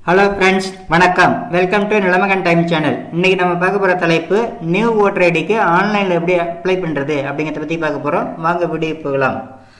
hello friends வணக்கம் welcome to Nilamagan time channel இன்னைக்கு நம்ம பார்க்க போகிற தலைப்பு நியூ ஓட்டர் ஐடிக்கு ஆன்லைனில் எப்படி அப்ளை பண்ணுறது அப்படிங்கிறத பற்றி பார்க்க போகிறோம் வாங்க வீடியோ போகலாம்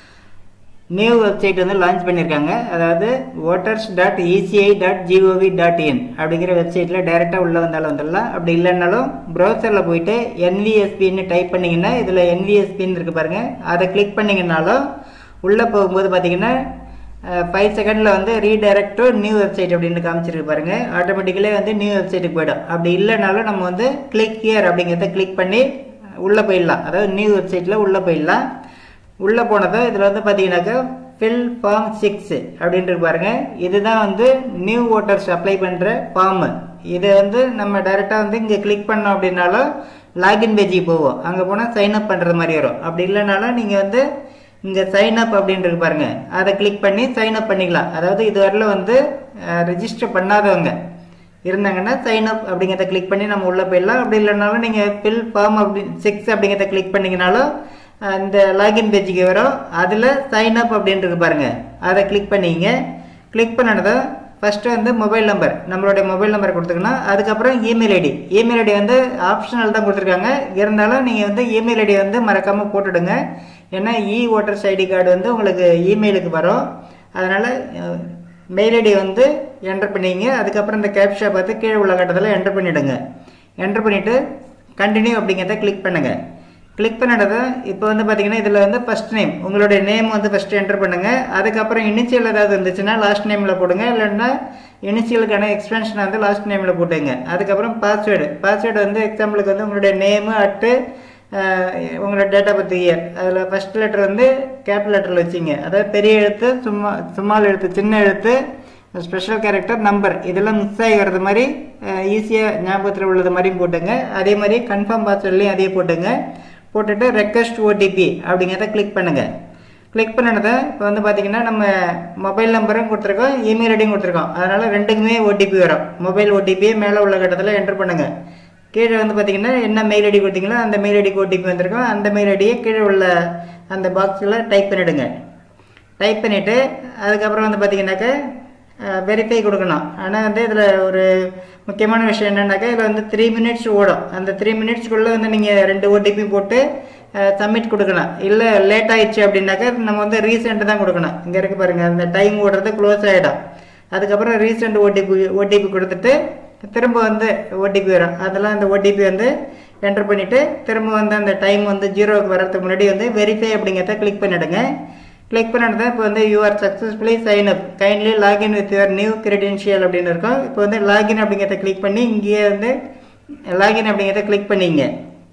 நியூ வெப்சைட் வந்து லான்ச் பண்ணியிருக்காங்க அதாவது voters dot ECI dot gov dot in அப்படிங்கிற வெப்சைட்டில் டைரெக்டாக உள்ளே வந்தாலும் வந்துடலாம் அப்படி இல்லைன்னாலும் ப்ரௌசரில் போயிட்டு என்விஎஸ்பின்னு டைப் பண்ணிங்கன்னா இதில் என்விஎஸ்பின்னு இருக்கு பாருங்கள் அதை கிளிக் பண்ணிங்கனாலும் உள்ளே போகும்போது பார்த்தீங்கன்னா ஃபைவ் செகண்டில் வந்து ரீடைரக்ட் டு நியூ வெப்சைட் அப்படின்னு காமிச்சிருக்கு பாருங்க ஆட்டோமேட்டிக்கலே வந்து நியூ வெப்சைட்டுக்கு போயிடும் அப்படி இல்லைனாலும் நம்ம வந்து கிளிக் ஹியர் அப்படிங்கிறத கிளிக் பண்ணி உள்ளே போயிடலாம் அதாவது நியூ வெப்சைட்டில் உள்ளே போயிடலாம் உள்ளே போனதும் இதில் வந்து பார்த்தீங்கன்னாக்கா ஃபில் ஃபார்ம் சிக்ஸ் அப்படின்ட்டு பாருங்க இதுதான் வந்து நியூ ஓட்டர்ஸ் அப்ளை பண்ணுற ஃபார்மு இது வந்து நம்ம டைரெக்டாக வந்து இங்கே கிளிக் பண்ணோம் அப்படின்னாலும் லாகின் பேஜுக்கு போவோம் அங்கே போனால் சைன் அப் பண்ணுறது மாதிரி வரும் அப்படி இல்லைனாலும் நீங்கள் வந்து இங்கே சைன் அப் அப்படின்றது பாருங்க அதை கிளிக் பண்ணி சைன் அப் பண்ணிக்கலாம் அதாவது இதுவரையில் வந்து ரிஜிஸ்டர் பண்ணாதவங்க இருந்தாங்கன்னா சைன் அப் அப்படிங்கிறத கிளிக் பண்ணி நம்ம உள்ளே போயிடலாம் அப்படி இல்லைனாலும் நீங்கள் ஃபில் ஃபார்ம் அப்படி சிக்ஸ் அப்படிங்கிறத கிளிக் பண்ணிங்கனாலும் இந்த லாகின் பேஜுக்கு வரும் அதில் சைன் அப் அப்படின்றது பாருங்க அதை கிளிக் பண்ணிங்க கிளிக் பண்ணனதும் ஃபஸ்ட்டு வந்து மொபைல் நம்பர் நம்மளுடைய மொபைல் நம்பர் கொடுத்துக்கணும் அதுக்கப்புறம் இமெயில் ஐடி இமெயில் ஐடி வந்து ஆப்ஷனல் தான் கொடுத்துருக்காங்க இருந்தாலும் நீங்கள் வந்து இமெயில் ஐடி வந்து மறக்காமல் போட்டுடுங்க ஏன்னா இ ஓட்டர்ஸ் ஐடி கார்டு வந்து உங்களுக்கு இமெயிலுக்கு வரும் அதனால் மெயில் ஐடி வந்து என்டர் பண்ணிங்க அதுக்கப்புறம் இந்த கேப்ஷா பார்த்து கீழே உள்ள கட்டத்தில் என்டர் பண்ணிவிடுங்க என்டர் பண்ணிவிட்டு கண்டினியூ அப்படிங்கிறத கிளிக் பண்ணுங்கள் கிளிக் பண்ணினது இப்போ வந்து பார்த்தீங்கன்னா இதில் வந்து ஃபஸ்ட் நேம் உங்களுடைய நேம் வந்து ஃபஸ்ட்டு என்டர் பண்ணுங்கள் அதுக்கப்புறம் இனிஷியல் ஏதாவது இருந்துச்சுன்னா லாஸ்ட் நேமில் போடுங்க இல்லைன்னா இனிஷியலுக்கான எக்ஸ்பென்ஷனை வந்து லாஸ்ட் நேமில் போட்டுங்க அதுக்கப்புறம் பாஸ்வேர்டு பாஸ்வேர்டு வந்து எக்ஸாம்பிளுக்கு வந்து உங்களுடைய நேமு அட்டு உங்களோட டேட் ஆஃப் பர்த் இயர் அதில் ஃபஸ்ட் லெட்டர் வந்து கேபிட்டல் லெட்டரில் வச்சிங்க அதாவது பெரிய எழுத்து சும்மா சும்மால் எழுத்து சின்ன எழுத்து ஸ்பெஷல் கேரக்டர் நம்பர் இதெல்லாம் மிக்ஸ் ஆகி வர்றது மாதிரி ஈஸியாக ஞாபகத்தில் உள்ளது மாதிரியும் போட்டுங்க அதே மாதிரி கன்ஃபார்ம் பாஸ்வேர்ட்லேயும் அதே போட்டுங்க போட்டுட்டு ரெக்வஸ்ட் ஓடிபி அப்படிங்கிறத கிளிக் பண்ணுங்கள் கிளிக் பண்ணினதை இப்போ வந்து பார்த்தீங்கன்னா நம்ம மொபைல் நம்பரும் கொடுத்துருக்கோம் இமெயில் ஐடியும் கொடுத்துருக்கோம் அதனால் ரெண்டுக்குமே ஓடிபி வரும் மொபைல் ஓடிபியை மேலே உள்ள கட்டத்தில் என்டர் பண்ணுங்கள் கீழே வந்து பார்த்தீங்கன்னா என்ன மெயில் ஐடி கொடுத்தீங்களோ அந்த மெயில் ஐடிக்கு ஓடிபி வந்திருக்கும் அந்த மெயில் ஐடியை கீழே உள்ள அந்த பாக்ஸில் டைப் பண்ணிவிடுங்க டைப் பண்ணிவிட்டு அதுக்கப்புறம் வந்து பார்த்தீங்கன்னாக்கா வெரிஃபை கொடுக்கணும் ஆனால் வந்து இதில் ஒரு முக்கியமான விஷயம் என்னென்னாக்கா இதில் வந்து த்ரீ மினிட்ஸ் ஓடும் அந்த த்ரீ மினிட்ஸ்க்குள்ளே வந்து நீங்கள் ரெண்டு ஓடிபி போட்டு சப்மிட் கொடுக்கணும் இல்லை லேட் ஆயிடுச்சு அப்படின்னாக்கா நம்ம வந்து ரீசெண்ட் தான் கொடுக்கணும் இங்கே இருக்கு பாருங்கள் அந்த டைம் ஓடுறது க்ளோஸ் ஆகிடும் அதுக்கப்புறம் ரீசெண்ட் ஓடிபி ஓடிபி கொடுத்துட்டு திரும்ப வந்து ஓடிபி வரும் அதெல்லாம் அந்த ஓடிபி வந்து என்டர் பண்ணிவிட்டு திரும்ப வந்து அந்த டைம் வந்து ஜீரோவுக்கு வர்றதுக்கு முன்னாடி வந்து வெரிஃபை அப்படிங்கிறத கிளிக் பண்ணிவிடுங்க கிளிக் பண்ணிட்டு இப்போ வந்து you are successfully sign up kindly login with your new credential அப்படின்னு இருக்கும் இப்போ வந்து லாகின் அப்படிங்கிறத கிளிக் பண்ணி இங்கேயே வந்து லாகின் அப்படிங்கிறத கிளிக் பண்ணிங்க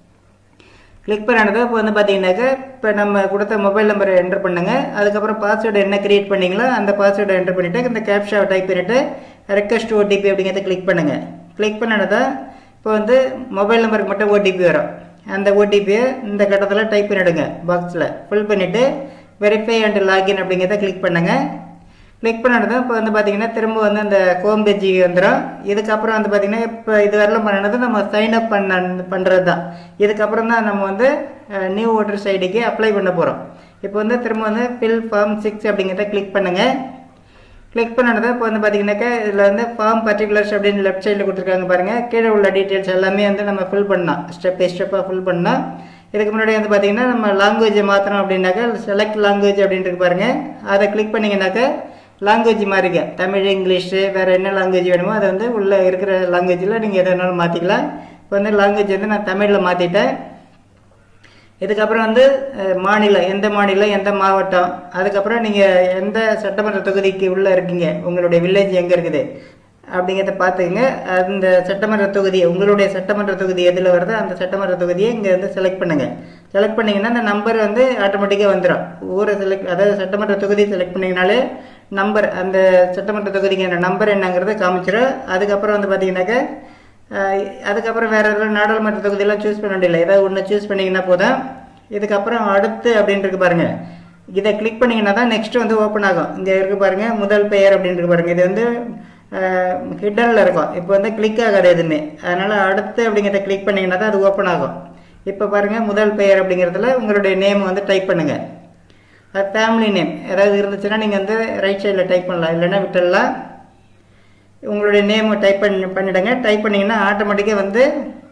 கிளிக் பண்ணது இப்போ வந்து பார்த்தீங்கன்னாக்கா இப்போ நம்ம கொடுத்த மொபைல் நம்பரை என்டர் பண்ணுங்க அதுக்கப்புறம் பாஸ்வேர்டு என்ன கிரியேட் பண்ணீங்களோ அந்த பாஸ்வேர்டை என்டர் பண்ணிவிட்டு இந்த கேப்ஷாவை டைப் பண்ணிவிட்டு ரெக்வஸ்ட் ஓடிபி அப்படிங்கிறத கிளிக் பண்ணுங்கள் கிளிக் பண்ணனதா இப்போ வந்து மொபைல் நம்பருக்கு மட்டும் ஓடிபி வரும் அந்த ஓடிபியை இந்த கட்டத்தில் டைப் பண்ணிவிடுங்க பாக்ஸில் ஃபில் பண்ணிவிட்டு வெரிஃபை அண்ட் லாகின் அப்படிங்கிறத கிளிக் பண்ணுங்கள் கிளிக் பண்ணது இப்போ வந்து பார்த்தீங்கன்னா திரும்ப வந்து அந்த ஹோம் பேஜுக்கு வந்துடும் இதுக்கப்புறம் வந்து பார்த்தீங்கன்னா இப்போ இது வரலாம் பண்ணது நம்ம சைன் அப் பண்ண பண்ணுறது தான் இதுக்கப்புறம் தான் நம்ம வந்து நியூ ஓட்டர்ஸ் ஐடிக்கு அப்ளை பண்ண போகிறோம் இப்போ வந்து திரும்ப வந்து ஃபில் ஃபார்ம் சிக்ஸ் அப்படிங்கிறத கிளிக் பண்ணுங்கள் கிளிக் பண்ணது இப்போ வந்து பார்த்தீங்கன்னாக்கா இதில் வந்து ஃபார்ம் பர்டிகுலர்ஸ் அப்படின்னு லெஃப்ட் சைடில் கொடுத்துருக்காங்க பாருங்கள் கீழே உள்ள டீட்டெயில்ஸ் எல்லாமே வந்து நம்ம ஃபில் பண்ணலாம் ஸ்டெப் பை ஸ்டெப்பாக ஃபில் பண்ணால் இதுக்கு முன்னாடி வந்து பார்த்தீங்கன்னா நம்ம லாங்குவேஜை மாற்றணும் அப்படின்னாக்கா செலக்ட் லாங்குவேஜ் அப்படின்ட்டு பாருங்க அதை கிளிக் பண்ணிங்கனாக்கா லாங்குவேஜ் மாறிக்க தமிழ் இங்கிலீஷு வேறு என்ன லாங்குவேஜ் வேணுமோ அதை வந்து உள்ளே இருக்கிற லாங்குவேஜில் நீங்கள் எதை வேணாலும் மாற்றிக்கலாம் இப்போ வந்து லாங்குவேஜ் வந்து நான் தமிழில் மாற்றிட்டேன் இதுக்கப்புறம் வந்து மாநிலம் எந்த மாநிலம் எந்த மாவட்டம் அதுக்கப்புறம் நீங்கள் எந்த சட்டமன்ற தொகுதிக்கு உள்ளே இருக்கீங்க உங்களுடைய வில்லேஜ் எங்கே இருக்குது அப்படிங்கிறத பார்த்துக்குங்க அந்த சட்டமன்ற தொகுதி உங்களுடைய சட்டமன்ற தொகுதி எதில் வருதோ அந்த சட்டமன்ற தொகுதியை இங்கே வந்து செலக்ட் பண்ணுங்கள் செலக்ட் பண்ணிங்கன்னா அந்த நம்பர் வந்து ஆட்டோமேட்டிக்காக வந்துடும் ஊரை செலக்ட் அதாவது சட்டமன்ற தொகுதி செலக்ட் பண்ணிங்கனாலே நம்பர் அந்த சட்டமன்ற தொகுதிக்கான நம்பர் என்னங்கிறத காமிச்சிடும் அதுக்கப்புறம் வந்து பார்த்தீங்கன்னாக்கா அதுக்கப்புறம் வேறு எதாவது நாடாளுமன்ற தொகுதியெல்லாம் சூஸ் பண்ண வேண்டியதில்லை ஏதாவது ஒன்று சூஸ் பண்ணிங்கன்னா போதும் இதுக்கப்புறம் அடுத்து அப்படின்ட்டு பாருங்கள் இதை கிளிக் பண்ணிங்கன்னா தான் நெக்ஸ்ட் வந்து ஓப்பன் ஆகும் இங்கே இருக்கு பாருங்கள் முதல் பெயர் அப்படின்ட்டு பாருங்கள் இது வந்து ஹிட்டனில் இருக்கும் இப்போ வந்து கிளிக் ஆகாது எதுவுமே அதனால் அடுத்து அப்படிங்கிறத கிளிக் பண்ணிங்கன்னா தான் அது ஓப்பன் ஆகும் இப்போ பாருங்கள் முதல் பெயர் அப்படிங்கிறதுல உங்களுடைய நேம் வந்து டைப் பண்ணுங்கள் அது ஃபேமிலி நேம் ஏதாவது இருந்துச்சுன்னா நீங்கள் வந்து ரைட் சைடில் டைப் பண்ணலாம் இல்லைன்னா விட்டுடலாம் உங்களுடைய நேமை டைப் பண்ணி பண்ணிவிடுங்க டைப் பண்ணிங்கன்னா ஆட்டோமேட்டிக்காக வந்து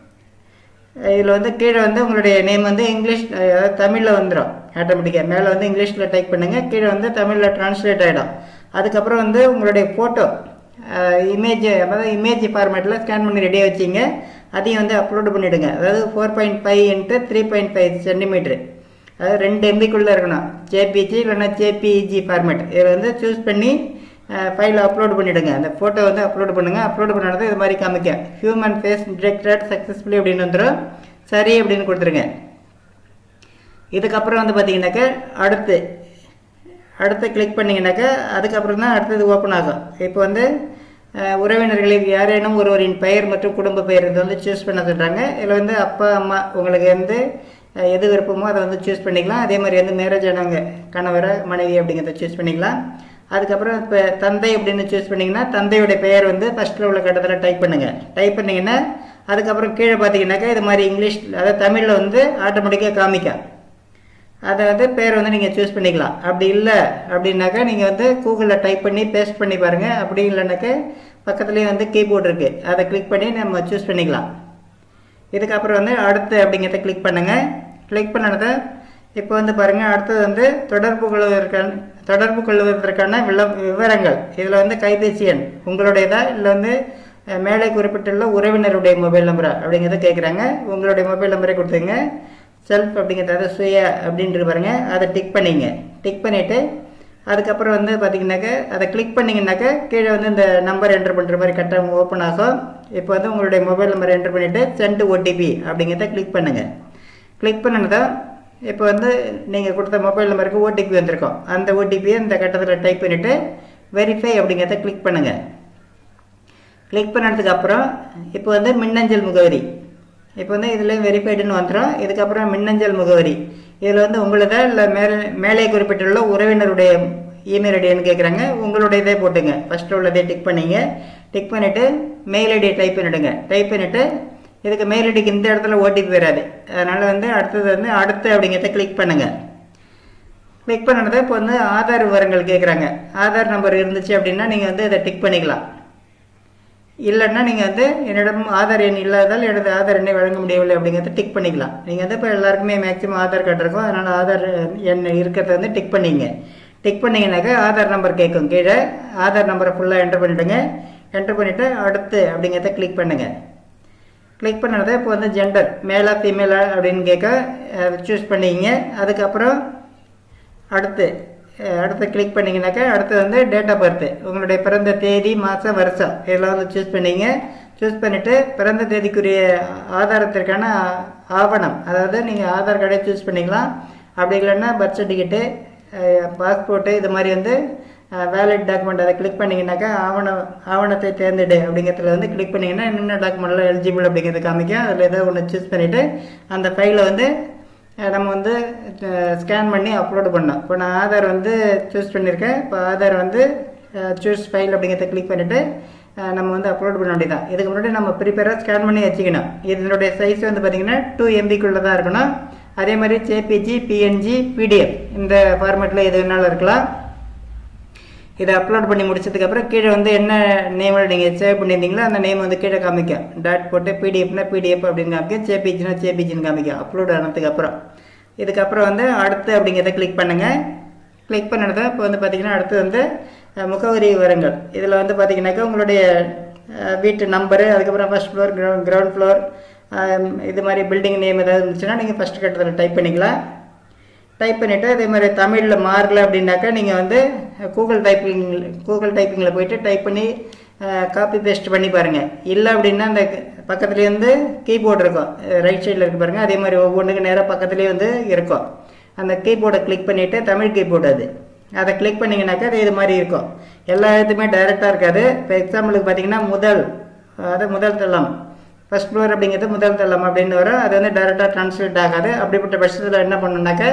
இதில் வந்து கீழே வந்து உங்களுடைய நேம் வந்து இங்கிலீஷ் அதாவது தமிழில் வந்துடும் ஆட்டோமேட்டிக்காக மேலே வந்து இங்கிலீஷில் டைப் பண்ணுங்கள் கீழே வந்து தமிழில் ட்ரான்ஸ்லேட் ஆகிடும் அதுக்கப்புறம் வந்து உங்களுடைய ஃபோட்டோ இமேஜ் அதாவது இமேஜ் ஃபார்மேட்டில் ஸ்கேன் பண்ணி ரெடியாக வச்சிங்க அதையும் வந்து அப்லோடு பண்ணிவிடுங்க அதாவது four point five into three point five centimetre அதாவது ரெண்டு எம்பிக்குள்ளே இருக்கணும் ஜேபிஜி இல்லைன்னா ஜேபிஇஜி ஃபார்மேட் இதில் வந்து சூஸ் பண்ணி ஃபைலை அப்லோட் பண்ணிவிடுங்க அந்த ஃபோட்டோ வந்து அப்லோட் பண்ணுங்கள் அப்லோட் பண்ணது இது மாதிரி காமிக்க ஹியூமன் ஃபேஸ் டிடெக்டட் சக்ஸஸ்ஃபுல்லி அப்படின்னு வந்துடும் சரி அப்படின்னு கொடுத்துருங்க இதுக்கப்புறம் வந்து பார்த்தீங்கன்னாக்கா அடுத்து அடுத்து கிளிக் பண்ணிங்கனாக்கா அதுக்கப்புறம் தான் அடுத்தது ஓப்பன் ஆகும் இப்போ வந்து உறவினர்களில் யாரேனும் ஒருவரின் பெயர் மற்றும் குடும்ப பெயர் இது வந்து சூஸ் பண்ண சொல்கிறாங்க இதில் வந்து அப்பா அம்மா உங்களுக்கு வந்து எது விருப்பமோ அதை வந்து சூஸ் பண்ணிக்கலாம் அதே மாதிரி வந்து மேரேஜ் ஆனவங்க கணவரை மனைவி அப்படிங்கிறத சூஸ் பண்ணிக்கலாம் அதுக்கப்புறம் இப்போ தந்தை அப்படின்னு சூஸ் பண்ணிங்கன்னா தந்தையோட பெயர் வந்து ஃபஸ்ட்டில் உள்ள கட்டத்தில் டைப் பண்ணுங்கள் டைப் பண்ணிங்கன்னா அதுக்கப்புறம் கீழே பார்த்தீங்கன்னாக்கா இது மாதிரி இங்கிலீஷ் அதாவது தமிழில் வந்து ஆட்டோமேட்டிக்காக காமிக்கும் அதை வந்து பேர் வந்து நீங்கள் சூஸ் பண்ணிக்கலாம் அப்படி இல்லை அப்படின்னாக்கா நீங்கள் வந்து கூகுளில் டைப் பண்ணி பேஸ்ட் பண்ணி பாருங்கள் அப்படி இல்லைனாக்கா பக்கத்துலேயே வந்து கீபோர்டு இருக்குது அதை கிளிக் பண்ணி நம்ம சூஸ் பண்ணிக்கலாம் இதுக்கப்புறம் வந்து அடுத்து அப்படிங்கிறத கிளிக் பண்ணுங்கள் கிளிக் பண்ணதை இப்போ வந்து பாருங்கள் அடுத்தது வந்து தொடர்பு கொள்வதற்கான தொடர்பு கொள்வதற்கான விள விவரங்கள் இதில் வந்து கைபேசி எண் உங்களுடையதா இல்லை வந்து மேலே குறிப்பிட்டுள்ள உறவினருடைய மொபைல் நம்பரா அப்படிங்கிறத கேட்குறாங்க உங்களுடைய மொபைல் நம்பரே கொடுத்துங்க செல்ஃப் அப்படிங்கிறது சுய அப்படின்ட்டு பாருங்க அதை டிக் பண்ணிங்க டிக் பண்ணிவிட்டு அதுக்கப்புறம் வந்து பார்த்தீங்கன்னாக்க அதை கிளிக் பண்ணிங்கனாக்கா கீழே வந்து இந்த நம்பர் என்டர் பண்ணுற மாதிரி கரெக்டாக ஓப்பன் ஆகும் இப்போ வந்து உங்களுடைய மொபைல் நம்பர் என்டர் பண்ணிவிட்டு சென்ட் ஓடிபி அப்படிங்கிறத கிளிக் பண்ணுங்கள் கிளிக் பண்ணினதான் இப்போ வந்து நீங்கள் கொடுத்த மொபைல் நம்பருக்கு ஓடிபி வந்திருக்கோம் அந்த ஓடிபியை இந்த கட்டத்தில் டைப் பண்ணிவிட்டு வெரிஃபை அப்படிங்கிறத கிளிக் பண்ணுங்கள் கிளிக் பண்ணதுக்கு அப்புறம் இப்போ வந்து மின்னஞ்சல் முகவரி இப்போ வந்து இதில் வெரிஃபைடுன்னு வந்துடும் இதுக்கப்புறம் மின்னஞ்சல் முகவரி இதில் வந்து உங்களதா இல்லை மேலே மேலே குறிப்பிட்டுள்ள உறவினருடைய இமெயில் ஐடின்னு கேட்குறாங்க உங்களுடைய இதே போட்டுங்க ஃபஸ்ட்டு உள்ளதே டிக் பண்ணிங்க டிக் பண்ணிவிட்டு மெயில் ஐடியை டைப் பண்ணிவிடுங்க டைப் பண்ணிவிட்டு இதுக்கு மெயில் ஐடிக்கு இந்த இடத்துல ஓடிபி வராது அதனால் வந்து அடுத்தது வந்து அடுத்து அப்படிங்கிறத கிளிக் பண்ணுங்கள் கிளிக் பண்ணதை இப்போ வந்து ஆதார் விவரங்கள் கேட்குறாங்க ஆதார் நம்பர் இருந்துச்சு அப்படின்னா நீங்கள் வந்து இதை டிக் பண்ணிக்கலாம் இல்லைன்னா நீங்கள் வந்து என்னிடம் ஆதார் எண் இல்லாதால் எனது ஆதார் எண்ணை வழங்க முடியவில்லை அப்படிங்கிறத டிக் பண்ணிக்கலாம் நீங்கள் வந்து இப்போ எல்லாருக்குமே மேக்ஸிமம் ஆதார் கார்டு இருக்கும் அதனால் ஆதார் எண் இருக்கிறத வந்து டிக் பண்ணிங்க டிக் பண்ணிங்கனாக்கா ஆதார் நம்பர் கேட்கும் கீழே ஆதார் நம்பரை ஃபுல்லாக என்டர் பண்ணிவிடுங்க என்டர் பண்ணிவிட்டு அடுத்து அப்படிங்கிறத கிளிக் பண்ணுங்கள் கிளிக் பண்ணதை இப்போ வந்து ஜெண்டர் மேலா ஃபீமேலா அப்படின்னு கேட்க சூஸ் பண்ணிங்க அதுக்கப்புறம் அடுத்து அடுத்து கிளிக் பண்ணிங்கனாக்கா அடுத்து வந்து டேட் ஆஃப் பர்த் உங்களுடைய பிறந்த தேதி மாதம் வருஷம் இதெல்லாம் வந்து சூஸ் பண்ணிங்க சூஸ் பண்ணிவிட்டு பிறந்த தேதிக்குரிய ஆதாரத்திற்கான ஆவணம் அதாவது நீங்கள் ஆதார் கார்டை சூஸ் பண்ணிக்கலாம் அப்படி இல்லைன்னா பர்த் சர்டிஃபிகேட்டு பாஸ்போர்ட்டு இது மாதிரி வந்து வேலிட் டாக்குமெண்ட் அதை கிளிக் பண்ணிங்கனாக்கா ஆவணம் ஆவணத்தை தேர்ந்தெடு அப்படிங்கிறதுல வந்து கிளிக் பண்ணிங்கன்னா என்னென்ன டாக்குமெண்ட்லாம் எலிஜிபிள் அப்படிங்கிறது காமிக்கும் அதில் ஏதோ ஒன்று சூஸ் பண்ணிவிட்டு அந்த ஃபைலை வந்து நம்ம வந்து ஸ்கேன் பண்ணி அப்லோடு பண்ணோம் இப்போ நான் ஆதார் வந்து சூஸ் பண்ணியிருக்கேன் இப்போ ஆதார் வந்து சூஸ் ஃபைல் அப்படிங்கிறத கிளிக் பண்ணிவிட்டு நம்ம வந்து அப்லோட் பண்ண வேண்டியதான் இதுக்கு முன்னாடி நம்ம ப்ரிப்பேராக ஸ்கேன் பண்ணி வச்சுக்கணும் இதனுடைய சைஸ் வந்து பார்த்திங்கன்னா டூ எம்பிக்குள்ளே தான் இருக்கணும் அதே மாதிரி ஜேபிஜி பிஎன்ஜி பிடிஎஃப் இந்த ஃபார்மேட்டில் எது வேணாலும் இருக்கலாம் இதை அப்லோட் பண்ணி முடிச்சதுக்கப்புறம் கீழே வந்து என்ன நேமில் நீங்கள் சேவ் பண்ணியிருந்தீங்களோ அந்த நேம் வந்து கீழே காமிக்கும் டாட் போட்டு பிடிஎஃப்னா பிடிஎஃப் அப்படின்னு காமிக்கும் ஜேபிஜினா ஜேபிஜின்னு காமிக்கும் அப்லோட் ஆனதுக்கப்புறம் இதுக்கப்புறம் வந்து அடுத்து அப்படிங்கிறத கிளிக் பண்ணுங்கள் கிளிக் பண்ணதை இப்போ வந்து பார்த்தீங்கன்னா அடுத்து வந்து முகவரி விவரங்கள் இதில் வந்து பார்த்தீங்கன்னாக்கா உங்களுடைய வீட்டு நம்பரு அதுக்கப்புறம் first floor ground ground floor இது மாதிரி பில்டிங் நேம் ஏதாவது இருந்துச்சுன்னா நீங்கள் ஃபஸ்ட் கட்டத்தில் டைப் பண்ணிக்கலாம் டைப் பண்ணிவிட்டு அதே மாதிரி தமிழில் மாறல அப்படின்னாக்கா நீங்கள் வந்து கூகுள் டைப்பிங் கூகுள் டைப்பிங்கில் போயிட்டு டைப் பண்ணி காப்பி பேஸ்ட் பண்ணி பாருங்கள் இல்லை அப்படின்னா அந்த பக்கத்துலேயே வந்து கீபோர்டு இருக்கும் ரைட் சைடில் இருக்கு பாருங்கள் அதே மாதிரி ஒவ்வொன்றுக்கு நேராக பக்கத்துலேயே வந்து இருக்கும் அந்த கீபோர்டை கிளிக் பண்ணிவிட்டு தமிழ் கீபோர்டு அது அதை கிளிக் பண்ணிங்கனாக்கா அது இது மாதிரி இருக்கும் எல்லா இடத்துமே டைரெக்டாக இருக்காது இப்போ எக்ஸாம்பிளுக்கு பார்த்தீங்கன்னா முதல் அது முதல் தளம் ஃபஸ்ட் ஃப்ளோர் அப்படிங்கிறது முதல் தளம் அப்படின்னு வரும் அது வந்து டைரெக்டாக ட்ரான்ஸ்லேட் ஆகாது அப்படிப்பட்ட பட்சத்தில் என்ன பண்ணணுன்னாக்கா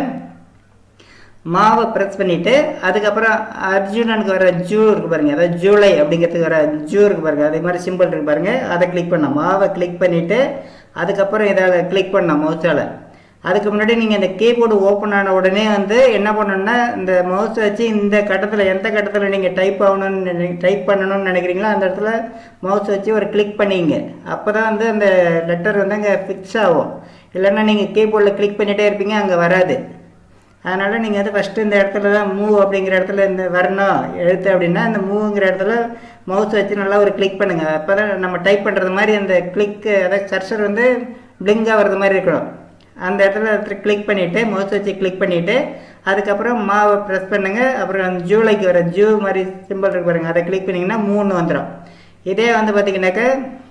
மாவை ப்ரெஸ் பண்ணிவிட்டு அதுக்கப்புறம் அர்ஜுனனுக்கு வர ஜூ இருக்கு பாருங்க அதாவது ஜூலை அப்படிங்கிறதுக்கு வர ஜூ இருக்கு பாருங்க அதே மாதிரி சிம்பிள் இருக்கு பாருங்க அதை கிளிக் பண்ணோம் மாவை கிளிக் பண்ணிவிட்டு அதுக்கப்புறம் இதை கிளிக் பண்ணோம் மவுச்சால் அதுக்கு முன்னாடி நீங்கள் இந்த கீபோர்டு ஓப்பன் ஆன உடனே வந்து என்ன பண்ணணும்னா இந்த மவுஸ் வச்சு இந்த கட்டத்தில் எந்த கட்டத்தில் நீங்கள் டைப் ஆகணும்னு டைப் பண்ணணும்னு நினைக்கிறீங்களோ அந்த இடத்துல மவுஸ் வச்சு ஒரு கிளிக் பண்ணிங்க அப்போ தான் வந்து அந்த லெட்டர் வந்து அங்கே ஃபிக்ஸ் ஆகும் இல்லைன்னா நீங்கள் கீபோர்டில் கிளிக் பண்ணிகிட்டே இருப்பீங்க அங்கே வராது அதனால் நீங்கள் வந்து ஃபஸ்ட்டு இந்த இடத்துல தான் மூவ் அப்படிங்கிற இடத்துல இந்த வரணும் எழுத்து அப்படின்னா இந்த மூவ்ங்கிற இடத்துல மவுஸ் வச்சு நல்லா ஒரு கிளிக் பண்ணுங்கள் அப்போ தான் நம்ம டைப் பண்ணுறது மாதிரி அந்த கிளிக்கு அதாவது கர்சர் வந்து பிளிங்க் ஆகிறது மாதிரி இருக்கணும் அந்த இடத்துல கிளிக் பண்ணிவிட்டு மவுஸ் வச்சு கிளிக் பண்ணிவிட்டு அதுக்கப்புறம் மாவை ப்ரெஸ் பண்ணுங்கள் அப்புறம் அந்த ஜூலைக்கு வர ஜூ மாதிரி சிம்பிள் இருக்கு பாருங்கள் அதை கிளிக் பண்ணிங்கன்னா மூணு வந்துடும் இதே வந்து பார்த்தீங்கன்னாக்கா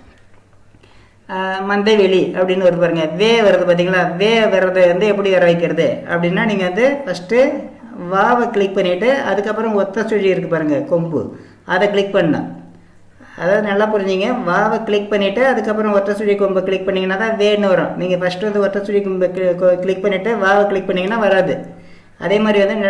மந்தைவெளி அப்படின்னு ஒரு பாருங்க வே வருது பார்த்தீங்களா வே வர்றது வந்து எப்படி வர வைக்கிறது அப்படின்னா நீங்கள் வந்து ஃபஸ்ட்டு வாவை கிளிக் பண்ணிவிட்டு அதுக்கப்புறம் ஒத்த சுழி இருக்குது பாருங்கள் கொம்பு அதை கிளிக் பண்ணணும் அதாவது நல்லா புரிஞ்சுங்க வாவை கிளிக் பண்ணிவிட்டு அதுக்கப்புறம் ஒற்றை சுழி கொம்பை கிளிக் பண்ணிங்கன்னா தான் வேன்னு வரும் நீங்கள் ஃபஸ்ட்டு வந்து ஒற்றை சுழி கொம்பை கிளிக் பண்ணிவிட்டு வாவை கிளிக் பண்ணிங்கன்னா வராது அதே மாதிரி வந்து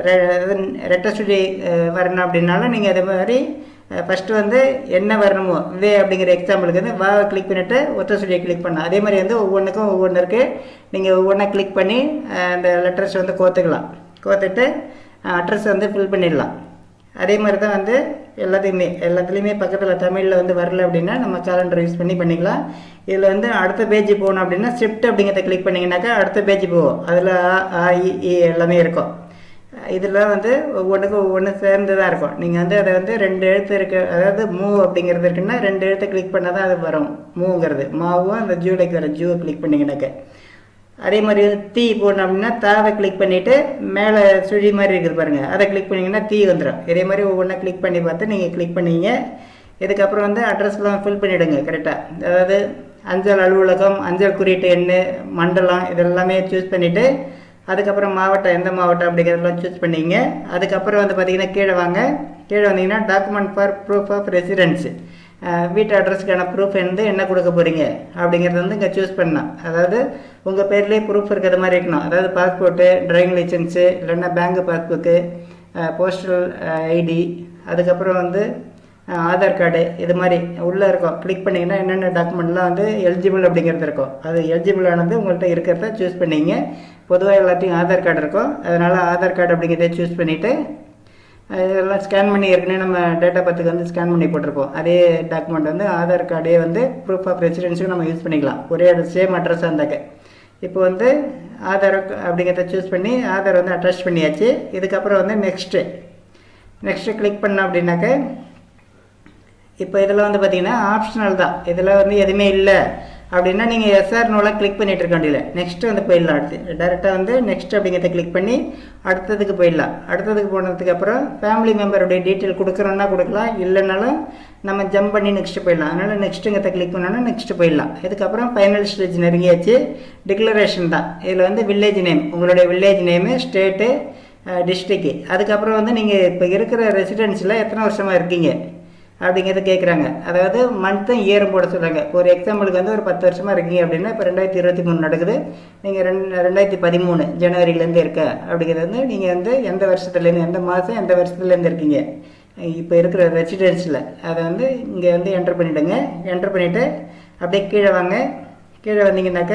ரெட்டை சுழி வரணும் அப்படின்னாலும் நீங்கள் அதே மாதிரி ஃபஸ்ட்டு வந்து என்ன வரணுமோ வே அப்படிங்கிற எக்ஸாம்பிளுக்கு வந்து வாவை கிளிக் பண்ணிவிட்டு ஒற்றை சுழியை கிளிக் பண்ணலாம் அதே மாதிரி வந்து ஒவ்வொன்றுக்கும் ஒவ்வொன்று இருக்குது நீங்கள் ஒவ்வொன்றா கிளிக் பண்ணி அந்த லெட்டர்ஸ் வந்து கோத்துக்கலாம் கோத்துட்டு அட்ரஸ் வந்து ஃபில் பண்ணிடலாம் அதே மாதிரி தான் வந்து எல்லாத்தையுமே எல்லாத்துலேயுமே பக்கத்தில் தமிழில் வந்து வரல அப்படின்னா நம்ம கேலண்டர் யூஸ் பண்ணி பண்ணிக்கலாம் இதில் வந்து அடுத்த பேஜ் போகணும் அப்படின்னா ஷிஃப்ட் அப்படிங்கிறத கிளிக் பண்ணிங்கனாக்கா அடுத்த பேஜ் போகும் அதில் ஆ இ எல்லாமே இருக்கும் இதில் வந்து ஒவ்வொன்றுக்கும் ஒவ்வொன்று சேர்ந்து தான் இருக்கும் நீங்கள் வந்து அதை வந்து ரெண்டு எழுத்து இருக்கு அதாவது மூவ் அப்படிங்கிறது இருக்குன்னா ரெண்டு எழுத்தை கிளிக் பண்ணால் தான் அது வரும் மூவ்ங்கிறது மாவும் அந்த ஜூலைக்கு வர ஜூவை கிளிக் பண்ணிங்கனாக்க அதே மாதிரி வந்து தீ போடணும் அப்படின்னா தாவை கிளிக் பண்ணிவிட்டு மேலே சுழி மாதிரி இருக்குது பாருங்கள் அதை கிளிக் பண்ணிங்கன்னா தீ வந்துடும் இதே மாதிரி ஒவ்வொன்றா கிளிக் பண்ணி பார்த்து நீங்கள் கிளிக் பண்ணீங்க இதுக்கப்புறம் வந்து அட்ரஸ்லாம் ஃபில் பண்ணிவிடுங்க கரெக்டாக அதாவது அஞ்சல் அலுவலகம் அஞ்சல் குறியீட்டு எண் மண்டலம் இதெல்லாமே சூஸ் பண்ணிவிட்டு அதுக்கப்புறம் மாவட்டம் எந்த மாவட்டம் அப்படிங்கிறதெல்லாம் சூஸ் பண்ணிங்க அதுக்கப்புறம் வந்து பார்த்தீங்கன்னா கீழே வாங்க கீழே வந்தீங்கன்னா document for proof of residence வீட்டு அட்ரஸ்க்கான ப்ரூஃப் வந்து என்ன கொடுக்க போகிறீங்க அப்படிங்கிறத வந்து இங்கே சூஸ் பண்ணலாம் அதாவது உங்கள் பேர்லேயே ப்ரூஃப் இருக்கிற மாதிரி இருக்கணும் அதாவது பாஸ்போர்ட்டு டிரைவிங் லைசன்ஸு இல்லைன்னா பேங்க் பாஸ்புக்கு போஸ்டல் ஐடி அதுக்கப்புறம் வந்து ஆதார் கார்டு இது மாதிரி உள்ளே இருக்கும் கிளிக் பண்ணிங்கன்னா என்னென்ன டாக்குமெண்ட்லாம் வந்து எலிஜிபிள் அப்படிங்கிறது இருக்கும் அது எலிஜிபிள் ஆனது உங்கள்கிட்ட இருக்கிறத சூஸ் பண்ணிங்க பொதுவாக எல்லாத்தையும் ஆதார் கார்டு இருக்கும் அதனால் ஆதார் கார்டு அப்படிங்கிறத சூஸ் பண்ணிவிட்டு இதெல்லாம் ஸ்கேன் பண்ணி ஏற்கனவே நம்ம டேட்டா பத்துக்கு வந்து ஸ்கேன் பண்ணி போட்டிருப்போம் அதே டாக்குமெண்ட் வந்து ஆதார் கார்டே வந்து ப்ரூஃப் ஆஃப் ரெசிடென்ஸுக்கு நம்ம யூஸ் பண்ணிக்கலாம் ஒரே சேம் அட்ரஸாக இருந்தாக்க இப்போ வந்து ஆதார் அப்படிங்கிறத சூஸ் பண்ணி ஆதார் வந்து அட்டாச் பண்ணியாச்சு இதுக்கப்புறம் வந்து நெக்ஸ்ட்டு நெக்ஸ்ட்டு கிளிக் பண்ணோம் அப்படின்னாக்க இப்போ இதில் வந்து பார்த்தீங்கன்னா ஆப்ஷனல் தான் இதில் வந்து எதுவுமே இல்லை அப்படின்னா நீங்கள் எஸ்ஆர் நோலாம் கிளிக் பண்ணிட்டு இருக்க வேண்டியல நெக்ஸ்ட் வந்து போயிடலாம் அடுத்து டேரெக்டாக வந்து நெக்ஸ்ட் அப்படிங்கிறத கிளிக் பண்ணி அடுத்ததுக்கு போயிடலாம் அடுத்ததுக்கு போனதுக்கு அப்புறம் ஃபேமிலி மெம்பருடைய டீட்டெயில் கொடுக்குறோன்னா கொடுக்கலாம் இல்லைனாலும் நம்ம ஜம்ப் பண்ணி நெக்ஸ்ட் போயிடலாம் அதனால் நெக்ஸ்ட்டுங்கிறத கிளிக் பண்ணோன்னா நெக்ஸ்ட் போயிடலாம் இதுக்கப்புறம் ஃபைனல் ஸ்டேஜ் நெருங்கியாச்சு டிக்ளரேஷன் தான் இதில் வந்து வில்லேஜ் நேம் உங்களுடைய வில்லேஜ் நேமு ஸ்டேட்டு டிஸ்ட்ரிக்கு அதுக்கப்புறம் வந்து நீங்கள் இப்போ இருக்கிற ரெசிடென்ஸில் எத்தனை வருஷமாக இருக்கீங்க அப்படிங்கிறத கேட்குறாங்க அதாவது மந்த்தும் இயரும் போட சொல்கிறாங்க ஒரு எக்ஸாம்பிளுக்கு வந்து ஒரு பத்து வருஷமாக இருக்கீங்க அப்படின்னா இப்போ ரெண்டாயிரத்தி இருபத்தி மூணு நடக்குது நீங்கள் ரெண்டு ரெண்டாயிரத்தி பதிமூணு ஜனவரியிலேருந்து இருக்க அப்படிங்கிறது வந்து நீங்கள் வந்து எந்த வருஷத்துலேருந்து எந்த மாதம் எந்த வருஷத்துலேருந்து இருக்கீங்க இப்போ இருக்கிற ரெசிடென்ஸில் அதை வந்து இங்கே வந்து என்டர் பண்ணிவிடுங்க என்டர் பண்ணிவிட்டு அப்படியே கீழே வாங்க கீழே வந்தீங்கன்னாக்க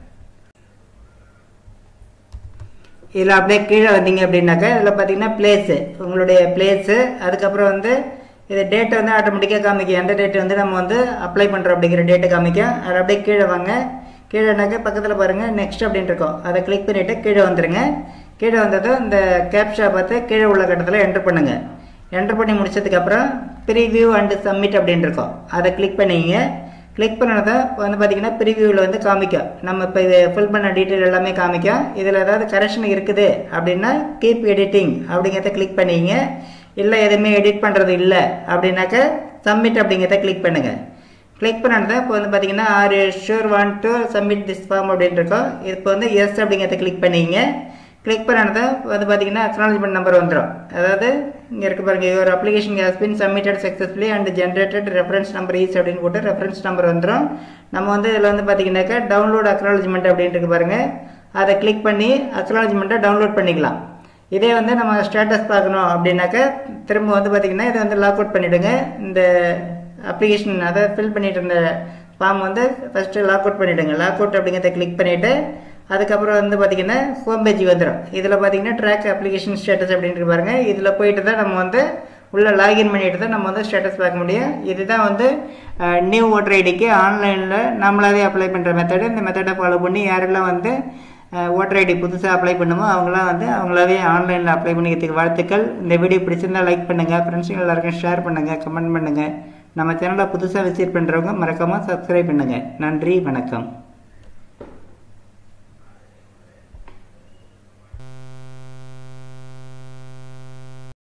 இதில் அப்படியே கீழே வந்தீங்க அப்படின்னாக்கா இதில் பார்த்தீங்கன்னா பிளேஸு உங்களுடைய பிளேஸு அதுக்கப்புறம் வந்து இது டேட்டை வந்து ஆட்டோமேட்டிக்காக காமிக்கும் எந்த டேட் வந்து நம்ம வந்து அப்ளை பண்ணுறோம் அப்படிங்கிற டேட்டை காமிக்கும் அதில் அப்படியே கீழே வாங்க கீழேனாக்க பக்கத்தில் பாருங்கள் நெக்ஸ்ட் அப்படின்னு இருக்கும் அதை கிளிக் பண்ணிவிட்டு கீழே வந்துடுங்க கீழே வந்ததும் இந்த கேப்ஷா பார்த்து கீழே உள்ள கட்டத்தில் என்டர் பண்ணுங்கள் என்டர் பண்ணி முடிச்சதுக்கப்புறம் ப்ரீவியூ அண்டு சப்மிட் அப்படின்னு இருக்கும் அதை கிளிக் பண்ணிங்க கிளிக் பண்ணதை வந்து பார்த்தீங்கன்னா ப்ரிவியூவில் வந்து காமிக்கும் நம்ம இப்போ இது ஃபில் பண்ண டீட்டெயில் எல்லாமே காமிக்கும் இதில் ஏதாவது கரெக்ஷன் இருக்குது அப்படின்னா கீப் எடிட்டிங் அப்படிங்கிறத கிளிக் பண்ணிங்க இல்லை எதுவுமே எடிட் பண்ணுறது இல்லை அப்படின்னாக்க சப்மிட் அப்படிங்கிறத கிளிக் பண்ணுங்கள் கிளிக் பண்ணது இப்போ வந்து பார்த்தீங்கன்னா are sure want to submit this form அப்படின்னு இருக்கோம் இப்போ வந்து எஸ் அப்படிங்கிறத கிளிக் பண்ணிங்க கிளிக் பண்ணது வந்து பார்த்தீங்கன்னா அக்னாலஜ்மெண்ட் நம்பர் வந்துடும் அதாவது இங்கே இருக்க பாருங்க ஒரு application has been submitted successfully and generated reference number is அப்படின்னு போட்டு ரெஃபரன்ஸ் நம்பர் வந்துடும் நம்ம வந்து இதில் வந்து பார்த்தீங்கன்னாக்கா டவுன்லோட் அக்னாலஜ்மெண்ட் அப்படின்ட்டு இருக்கு பாருங்க அதை கிளிக் பண்ணி அக்னாலஜ்மெண்ட்டை டவுன்லோட் பண்ணிக்கலாம் இதே வந்து நம்ம ஸ்டேட்டஸ் பார்க்கணும் அப்படின்னாக்கா திரும்ப வந்து பார்த்தீங்கன்னா இதை வந்து லாக் அவுட் பண்ணிவிடுங்க இந்த அப்ளிகேஷன் அதை ஃபில் பண்ணிட்டு இருந்த ஃபார்ம் வந்து ஃபஸ்ட்டு லாக் அவுட் பண்ணிவிடுங்க லாக் அவுட் அப்படிங்கிறத கிளிக் பண்ணிவிட்டு அதுக்கப்புறம் வந்து பார்த்தீங்கன்னா ஹோம் பேஜ் வந்துடும் இதில் பார்த்தீங்கன்னா ட்ராக் அப்ளிகேஷன் ஸ்டேட்டஸ் அப்படின்ட்டு பாருங்க இதில் போயிட்டு தான் நம்ம வந்து உள்ளே லாகின் பண்ணிட்டு தான் நம்ம வந்து ஸ்டேட்டஸ் பார்க்க முடியும் இதுதான் வந்து நியூ ஓட்டர் ஐடிக்கு ஆன்லைனில் நம்மளாவே அப்ளை பண்ணுற மெத்தடு இந்த மெத்தடை ஃபாலோ பண்ணி யாரெல்லாம் வந்து ஓட்டர் ஐடி புதுசாக அப்ளை பண்ணுமோ அவங்களாம் வந்து அவங்களாவே ஆன்லைனில் அப்ளை பண்ணிக்கிறதுக்கு வாழ்த்துக்கள் இந்த வீடியோ பிடிச்சிருந்தா லைக் பண்ணுங்கள் ஃப்ரெண்ட்ஸுங்க எல்லாருக்கும் ஷேர் பண்ணுங்கள் கமெண்ட் பண்ணுங்கள் நம்ம சேனலை புதுசாக விசிட் பண்ணுறவங்க மறக்காமல் சப்ஸ்கிரைப் பண்ணுங்கள் நன்றி வணக்கம்